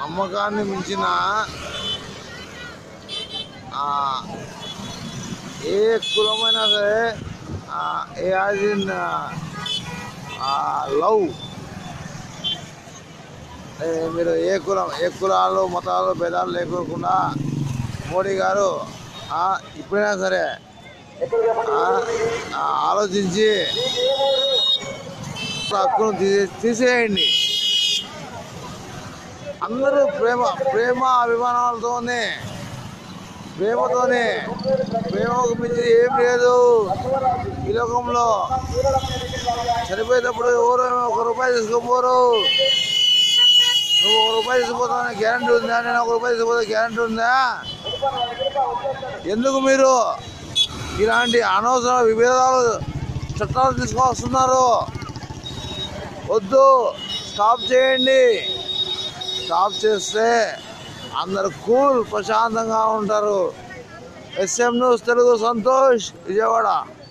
నమ్మకాన్ని మించిన ఆ, ఏ కులమైనా సరే ఆ, ఏ యాజ్ ఇన్ లవ్ ఏ, మీరు ఏ కులం ఏ కులాలు మతాలు భేదాలు లేకోకుండా మోడీ గారు ఆ, ఇప్పుడైనా సరే ఆ, ఆ, ఆలోచించి హక్కును తీసే తీసేయండి అందరూ ప్రేమ ప్రేమ అభిమానాలతోనే ప్రేమతోనే ప్రేమకు మించి ఏం లేదు ఈ లోకంలో చనిపోయేటప్పుడు ఎవరు ఒక రూపాయి తీసుకోపోరు నువ్వు ఒక రూపాయి తీసుకుపోతావు గ్యారంటీ ఉందా నేను ఒక రూపాయి తీసుకుపోతా గ్యారంటీ ఉందా ఎందుకు మీరు ఇలాంటి అనవసర విభేదాలు చట్టాలు తీసుకొస్తున్నారు వద్దు స్టాప్ చేయండి స్టాప్ చేస్తే అందరు కూల్ ప్రశాంతంగా ఉంటారు ఎస్ఎం న్యూస్ తెలుగు సంతోష్ విజయవాడ